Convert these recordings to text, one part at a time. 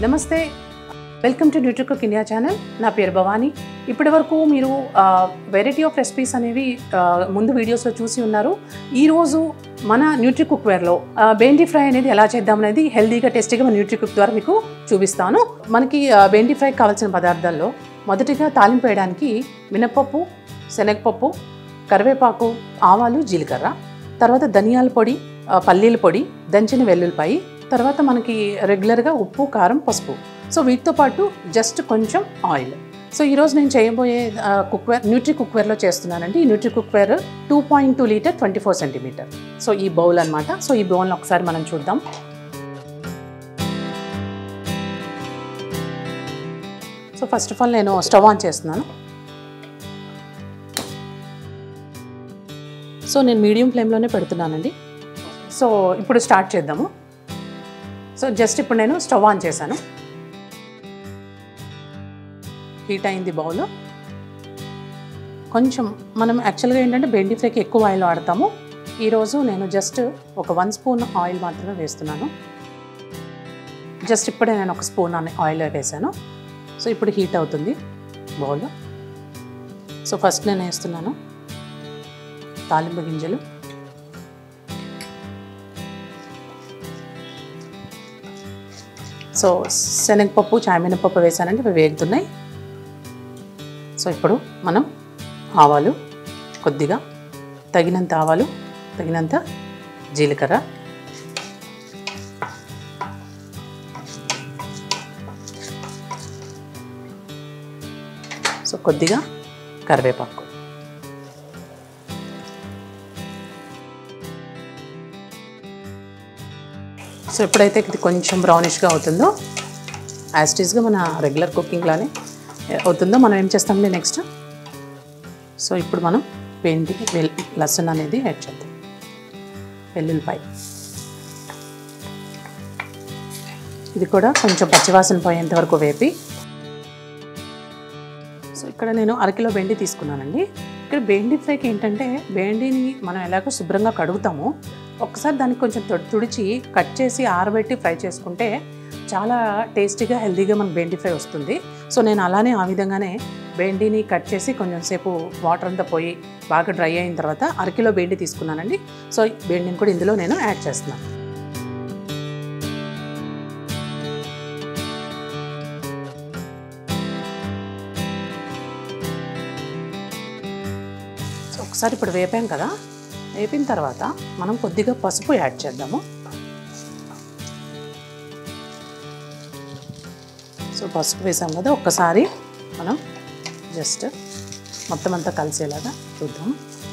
నమస్తే welcome to Nutricook India channel నా పేరు భవానీ ఇప్పటి వరకు మీరు వెరైటీ ఆఫ్ రెసిపీస్ అనేవి ఆ, ముందు వీడియోస్లో చూసి ఉన్నారు ఈరోజు మన న్యూట్రీ కుక్ వేర్లో బెండి ఫ్రై అనేది ఎలా చేద్దాం అనేది హెల్దీగా టేస్టీగా మన న్యూట్రీ కుక్ ద్వారా మీకు చూపిస్తాను మనకి ఆ, బెండి ఫ్రై కావాల్సిన పదార్థాల్లో మొదటిగా తాలింపు వేయడానికి మినపప్పు శనగపప్పు కరివేపాకు ఆవాలు జీలకర్ర తర్వాత ధనియాల పొడి ఆ, పల్లీల పొడి దంచిన వెల్లుల్లిపాయి తర్వాత మనకి రెగ్యులర్గా ఉప్పు కారం పసుపు సో వీటితో పాటు జస్ట్ కొంచెం ఆయిల్ సో ఈరోజు నేను చేయబోయే కుక్వేర్ న్యూట్రీ కుక్వేర్లో చేస్తున్నానండి ఈ Nutri cookware two point two litre twenty four centimetre so ఈ బౌల్ అనమాట సో ఈ బౌల్ని ఒకసారి మనం చూద్దాం సో ఫస్ట్ ఆఫ్ ఆల్ నేను స్టవ్ ఆన్ చేస్తున్నాను సో నేను మీడియం ఫ్లేమ్లోనే పెడుతున్నానండి సో ఇప్పుడు స్టార్ట్ చేద్దాము సో జస్ట్ ఇప్పుడు నేను స్టవ్ ఆన్ చేశాను హీట్ అయింది బౌల్ కొంచెం మనం యాక్చువల్గా ఏంటంటే బెండి ఫ్రైకి ఎక్కువ ఆయిల్ వాడతాము ఈరోజు నేను జస్ట్ ఒక వన్ స్పూన్ ఆయిల్ మాత్రమే వేస్తున్నాను జస్ట్ ఇప్పుడే నేను ఒక స్పూన్ ఆయిల్ వేసాను సో ఇప్పుడు హీట్ అవుతుంది బౌల్ సో ఫస్ట్ నేను వేస్తున్నాను తాలింపు గింజలు సో శనగపప్పు చామినపప్పు వేసానంటే ఇవి వేగుతున్నాయి సో ఇప్పుడు మనం ఆవాలు కొద్దిగా తగినంత ఆవాలు తగినంత జీలకర్ర సో కొద్దిగా కరివేపాకు సో ఎప్పుడైతే ఇది కొంచెం బ్రౌనిష్గా అవుతుందో యాస్టీస్గా మన రెగ్యులర్ కుకింగ్లానే అవుతుందో మనం ఏం చేస్తామండి నెక్స్ట్ సో ఇప్పుడు మనం పెండి వెల్ లసన్ అనేది యాడ్ చేద్దాం వెల్లుల్లిపాయ ఇది కూడా కొంచెం పచ్చివాసన పోయేంత వరకు వేపి సో ఇక్కడ నేను అరకిలో బెండి తీసుకున్నానండి ఇక్కడ బెండి ఫ్రైకి ఏంటంటే బెండిని మనం ఎలాగో శుభ్రంగా కడుగుతామో ఒక్కసారి దానికి కొంచెం తొడి తుడిచి కట్ చేసి ఆరబెట్టి ఫ్రై చేసుకుంటే చాలా టేస్టీగా హెల్తీగా మనకు బెండి ఫ్రై వస్తుంది సో నేను అలానే ఆ విధంగానే బెండిని కట్ చేసి కొంచెం సేపు వాటర్ అంతా పోయి బాగా డ్రై అయిన తర్వాత అరకిలో బెండి తీసుకున్నానండి సో బెండిని కూడా ఇందులో నేను యాడ్ చేస్తున్నాను సో ఒకసారి ఇప్పుడు వేపాం కదా వేపిన తర్వాత మనం కొద్దిగా పసుపు యాడ్ చేద్దాము సో పసుపు వేసాం కదా ఒక్కసారి మనం జస్ట్ మొత్తం అంతా కలిసేలాగా చూద్దాం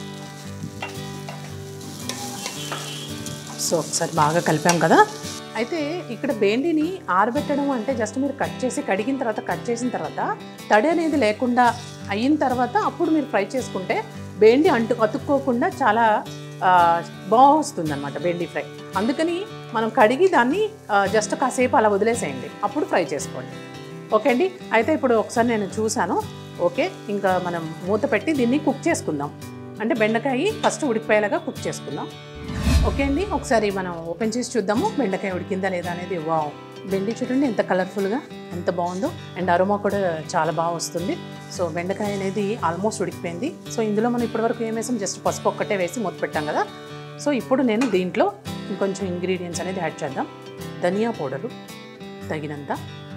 సో ఒకసారి బాగా కలిపాం కదా అయితే ఇక్కడ బేండిని ఆరబెట్టడం అంటే జస్ట్ మీరు కట్ చేసి కడిగిన తర్వాత కట్ చేసిన తర్వాత తడి అనేది లేకుండా అయిన తర్వాత అప్పుడు మీరు ఫ్రై చేసుకుంటే బేండి అంటు అతుక్కోకుండా చాలా బాగా వస్తుంది అనమాట బెండి ఫ్రై అందుకని మనం కడిగి దాన్ని జస్ట్ కాసేపు అలా వదిలేసేయండి అప్పుడు ఫ్రై చేసుకోండి ఓకే అండి అయితే ఇప్పుడు ఒకసారి నేను చూశాను ఓకే ఇంకా మనం మూత పెట్టి దీన్ని కుక్ చేసుకుందాం అంటే బెండకాయ ఫస్ట్ ఉడికిపోయేలాగా కుక్ చేసుకుందాం ఓకే అండి ఒకసారి మనం ఓపెన్ చేసి చూద్దాము బెండకాయ ఉడికిందా లేదా అనేది వావ్ బెండి చూడండి ఎంత కలర్ఫుల్గా ఎంత బాగుందో అండ్ అరోమా కూడా చాలా బాగా వస్తుంది సో బెండకాయ అనేది ఆల్మోస్ట్ ఉడికిపోయింది సో ఇందులో మనం ఇప్పటివరకు ఏం వేసాం జస్ట్ పసుపు ఒక్కటే వేసి మూత పెట్టాం కదా సో ఇప్పుడు నేను దీంట్లో ఇంకొంచెం ఇంగ్రీడియంట్స్ అనేది యాడ్ చేద్దాం ధనియా పౌడరు తగినంత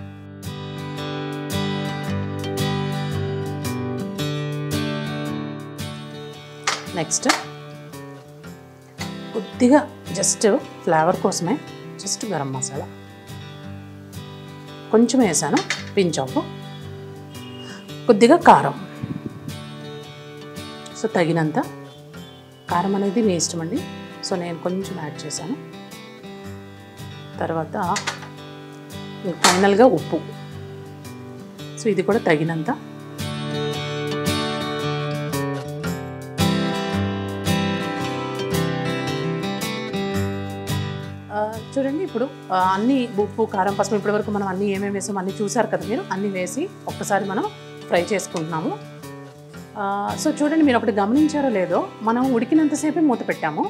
నెక్స్ట్ కొద్దిగా జస్ట్ ఫ్లేవర్ కోసమే జస్ట్ గరం మసాలా కొంచెం వేసాను పించాపు కొద్దిగా కారం సో తగినంత కారం అనేది మీ ఇష్టం అండి సో నేను కొంచెం యాడ్ చేశాను తర్వాత ఫైనల్గా ఉప్పు సో ఇది కూడా తగినంత ఆ, చూడండి ఇప్పుడు ఆ, అన్ని ఉప్పు కారం పసుపు ఇప్పటి వరకు మనం అన్ని ఏమేమి వేసామో అన్ని చూసారు కదా మీరు అన్ని వేసి ఒక్కసారి మనం ఫ్రై చేసుకుంటున్నాము ఆ, సో చూడండి మీరు ఒకటి గమనించారో లేదో మనం ఉడికినంతసేపే మూత పెట్టాము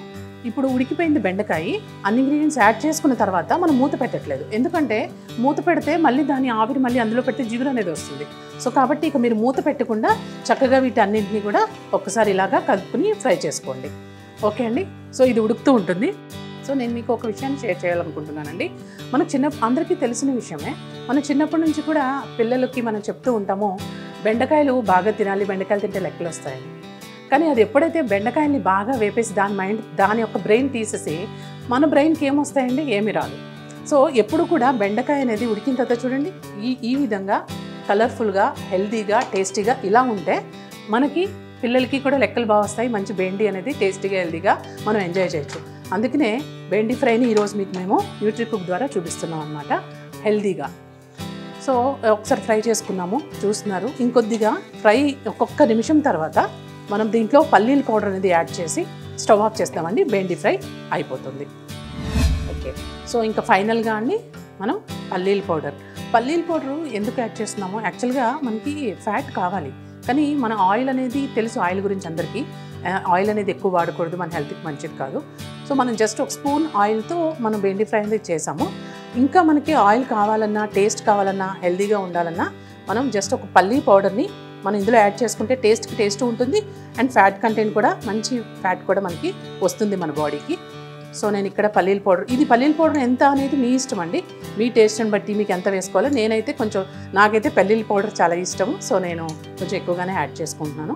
ఇప్పుడు ఉడికిపోయింది బెండకాయ అన్ని ఇంగ్రీడియంట్స్ యాడ్ చేసుకున్న తర్వాత మనం మూత పెట్టట్లేదు ఎందుకంటే మూత పెడితే మళ్ళీ దాని ఆవిరి మళ్ళీ అందులో పెడితే జిగురు అనేది వస్తుంది సో కాబట్టి ఇక మీరు మూత పెట్టకుండా చక్కగా వీటన్నింటినీ కూడా ఒక్కసారి ఇలాగా కలుపుకుని ఫ్రై చేసుకోండి ఓకే అండి సో ఇది ఉడుకుతూ ఉంటుంది సో నేను మీకు ఒక విషయాన్ని షేర్ చేయాలనుకుంటున్నానండి మనకు చిన్న అందరికీ తెలిసిన విషయమే మనం చిన్నప్పటి నుంచి కూడా పిల్లలకి మనం చెప్తూ ఉంటాము బెండకాయలు బాగా తినాలి బెండకాయలు తింటే లెక్కలు వస్తాయని కానీ అది ఎప్పుడైతే బెండకాయల్ని బాగా వేపేసి దాని మైండ్ దాని యొక్క బ్రెయిన్ తీసేసి మన బ్రెయిన్కి ఏమొస్తాయండి ఏమి రాదు సో ఎప్పుడు కూడా బెండకాయ అనేది ఉడికిన తర్వాత చూడండి ఈ ఈ విధంగా కలర్ఫుల్గా హెల్తీగా టేస్టీగా ఇలా ఉంటే మనకి పిల్లలకి కూడా లెక్కలు బాగా వస్తాయి మంచి బెండి అనేది టేస్టీగా హెల్తీగా మనం ఎంజాయ్ చేయొచ్చు అందుకనే బెండి ఫ్రైని ఈరోజు మీకు మేము న్యూట్రీ కుక్ ద్వారా చూపిస్తున్నాం అనమాట హెల్తీగా సో ఒకసారి ఫ్రై చేసుకున్నాము చూస్తున్నారు ఇంకొద్దిగా ఫ్రై ఒక్కొక్క నిమిషం తర్వాత మనం దీంట్లో పల్లీల పౌడర్ అనేది యాడ్ చేసి స్టవ్ ఆఫ్ చేస్తామండి బెండి ఫ్రై అయిపోతుంది ఓకే సో ఇంకా ఫైనల్గా అండి మనం పల్లీల పౌడర్ పల్లీల పౌడర్ ఎందుకు యాడ్ చేస్తున్నాము యాక్చువల్గా మనకి ఫ్యాట్ కావాలి కానీ మన ఆయిల్ అనేది తెలుసు ఆయిల్ గురించి అందరికీ ఆ, ఆయిల్ అనేది ఎక్కువ వాడకూడదు మన హెల్త్కి మంచిది కాదు సో మనం జస్ట్ ఒక స్పూన్ ఆయిల్తో మనం బెండి ఫ్రై అనేది చేసాము ఇంకా మనకి ఆయిల్ కావాలన్నా టేస్ట్ కావాలన్నా హెల్తీగా ఉండాలన్నా మనం జస్ట్ ఒక పల్లీ పౌడర్ని మనం ఇందులో యాడ్ చేసుకుంటే టేస్ట్కి టేస్ట్ ఉంటుంది అండ్ ఫ్యాట్ కంటెంట్ కూడా మంచి ఫ్యాట్ కూడా మనకి వస్తుంది మన బాడీకి సో నేను ఇక్కడ పల్లీల పౌడర్ ఇది పల్లీల పౌడర్ ఎంత అనేది మీ ఇష్టం అండి మీ టేస్ట్ని బట్టి మీకు ఎంత వేసుకోవాలో నేనైతే కొంచెం నాకైతే పల్లీల పౌడర్ చాలా ఇష్టం సో నేను కొంచెం ఎక్కువగానే యాడ్ చేసుకుంటున్నాను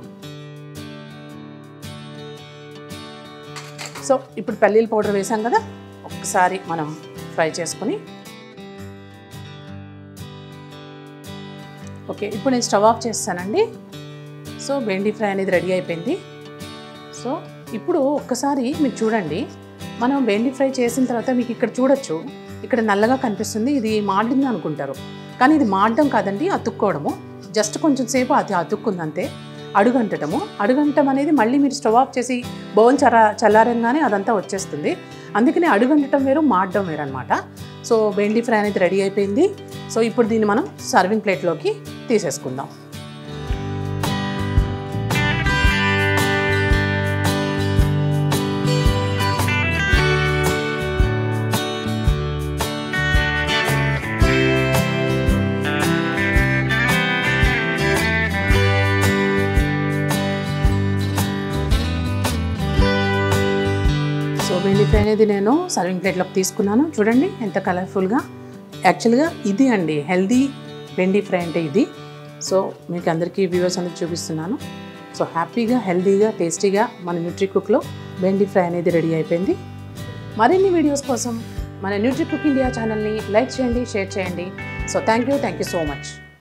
సో ఇప్పుడు పల్లీల పౌడర్ వేసాం కదా ఒక్కసారి మనం ఫ్రై చేసుకొని ఓకే ఇప్పుడు నేను స్టవ్ ఆఫ్ చేస్తానండి సో బెండి ఫ్రై అనేది రెడీ అయిపోయింది సో ఇప్పుడు ఒక్కసారి మీరు చూడండి మనం బెండి ఫ్రై చేసిన తర్వాత మీకు ఇక్కడ చూడొచ్చు ఇక్కడ నల్లగా కనిపిస్తుంది ఇది మాడింది అనుకుంటారు కానీ ఇది మాడడం కాదండి అతుక్కోవడము జస్ట్ కొంచెం సేపు అది అతుక్కుంది అంతే అడుగంటటము అడుగంటం అనేది మళ్ళీ మీరు స్టవ్ ఆఫ్ చేసి బౌల్ చర చల్లారంగానే అదంతా వచ్చేస్తుంది అందుకని అడుగంటటం వేరు మాడడం వేరు అనమాట సో బెండి ఫ్రై అనేది రెడీ అయిపోయింది సో ఇప్పుడు దీన్ని మనం సర్వింగ్ ప్లేట్లోకి తీసేసుకుందాం సో బెండి ఫ్రై అనేది నేను సర్వింగ్ ప్లేట్లోకి తీసుకున్నాను చూడండి ఎంత కలర్ఫుల్గా యాక్చువల్గా ఇది అండి హెల్దీ బెండి ఫ్రై అంటే ఇది సో మీకు అందరికీ వ్యూవర్స్ అనేది చూపిస్తున్నాను సో హ్యాపీగా హెల్దీగా టేస్టీగా మన న్యూట్రీ కుక్లో బెండి ఫ్రై అనేది రెడీ అయిపోయింది మరిన్ని వీడియోస్ కోసం మన న్యూట్రీ కుక్ ఇండియా ఛానల్ని లైక్ చేయండి షేర్ చేయండి so thank you thank you so much